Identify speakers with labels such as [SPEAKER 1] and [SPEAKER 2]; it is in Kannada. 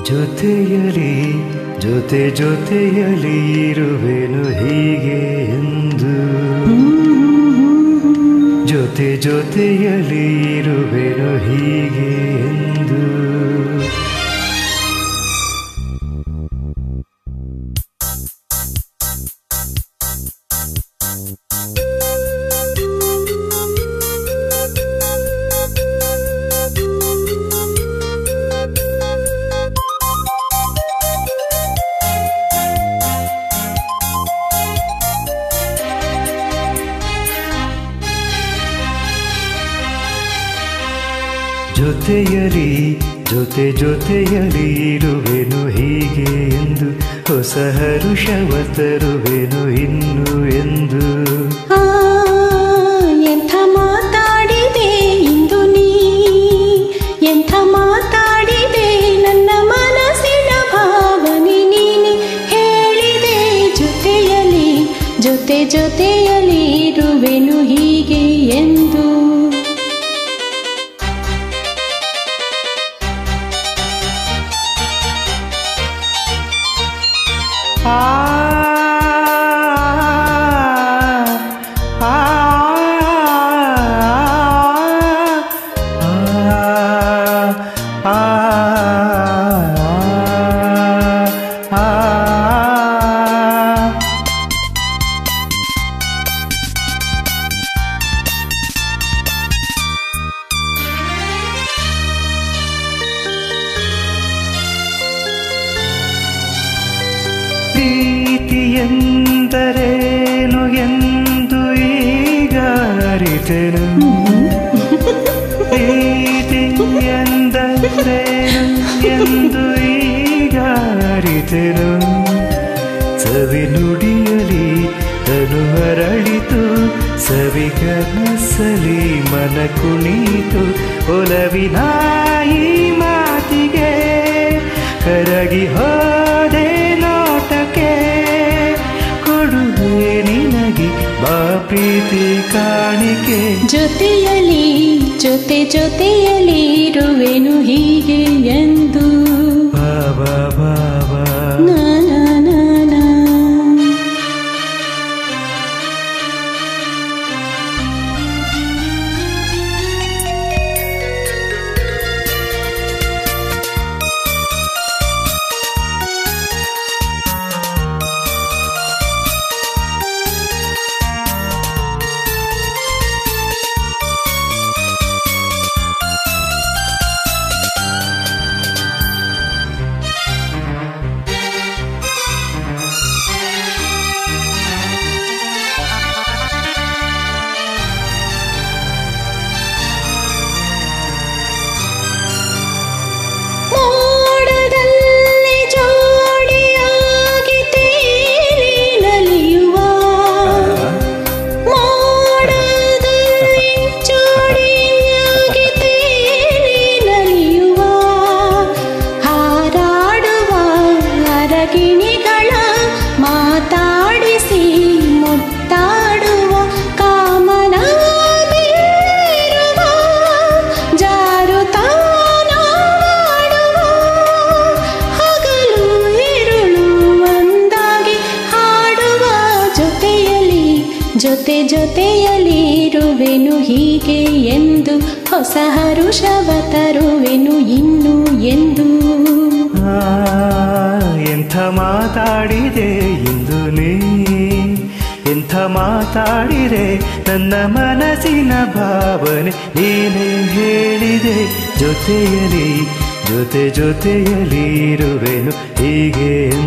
[SPEAKER 1] ಜೊತೆಯಲಿ ಜೊತೆ ಜೊತೆಯಲಿ ಇರುವೆನು ಹೀಗೆ ಎಂದು ಜೊತೆ ಜೊತೆಯಲಿ ಇರುವೆನು ಹೀಗೆ ಎಂದು ಜೊತೆಯಲಿ ಜೊತೆ ಜೊತೆಯಲಿ ಇರುವೆನು ಹೀಗೆ ಎಂದು ಹೊಸ ಹರುಷವ ತರುವೆನು ಇನ್ನು ಎಂದು
[SPEAKER 2] ಆ, ಎಂಥ ಮಾತಾಡಿದೆ ಇಂದು ನೀ ಎಂಥ ಮಾತಾಡಿದೆ ನನ್ನ ಮನಸ್ಸಿನ ಭಾವನೆ ನೀನೆ ಹೇಳಿದೆ ಜೊತೆಯಲಿ ಜೊತೆ ಜೊತೆಯಲಿ ಇರುವೆನು ಹೀಗೆ ಎಂದು
[SPEAKER 1] ಆ ಆ ಪ್ರೀತಿಯೆಂದರೇನು ಎಂದು ಈಗ ಅರಿತೆನು ಪ್ರೀತಿಯೆಂದರೇನು ಎಂದು ಈಗ ಅರಿತೆನು ಸವಿ ನುಡಿಯಲಿ ತನು ಹರಳಿತು ಸವಿಗನಸಲಿ ಮನ ಕುಣಿತು ಒಲವಿನ ಈ ಮಾತಿಗೆ ಕರಗಿ ಹೋದೆ ನೋಟಕ್ಕೆ ಕೊಡುವೆ ನಿನಗೆ ಬಾ ಪ್ರೀತಿ ಕಾಣಿಕೆ
[SPEAKER 2] ಜೊತೆಯಲಿ ಜೊತೆ ಜೊತೆಯಲಿ ಇರುವೆನು ಹೀಗೆ ಎಂದು
[SPEAKER 1] ಬಾಬಾ ಬಾಬಾ
[SPEAKER 2] ನಾ ನಾ ನಾ ನಾ. ಮೋಡದಲ್ಲಿ ಜೋಡಿಯಾಗಿ ತೇಲಿ ನಲಿಯುವ ಮೋಡದಲ್ಲಿ ಜೋಡಿಯಾಗಿ ತೇಲಿ ನಲಿಯುವ ಹಾರಾಡುವ ಅರಗಿಣಿಗಳ ಮಾತಾಡಿಸಿ ಮುತ್ತಾಡುವ ಕಾಮನ ಬೀರುವ ಜಾರುತಾನ ಮಾಡುವ ಹಗಲು ಇರುಳು ಒಂದಾಗಿ ಹಾಡುವ ಜೊತೆಯಲಿ ಜೊತೆ ಜೊತೆಯಲಿ ಇರುವೆನು ಹೀಗೆ ಎಂದು ಹೊಸ ಹರುಷವ ತರುವೆನು ಇನ್ನು ಎಂದು
[SPEAKER 1] ಆ, ಎಂಥ ಮಾತಾಡಿದೆ ಇಂದು ನೀ ಎಂಥ ಮಾತಾಡಿದೆ ನನ್ನ ಮನಸ್ಸಿನ ಭಾವನೆ ನೀನೇ ಹೇಳಿದೆ ಜೊತೆಯಲಿ ಜೊತೆ ಜೊತೆಯಲಿ ಇರುವೆನು ಹೀಗೆ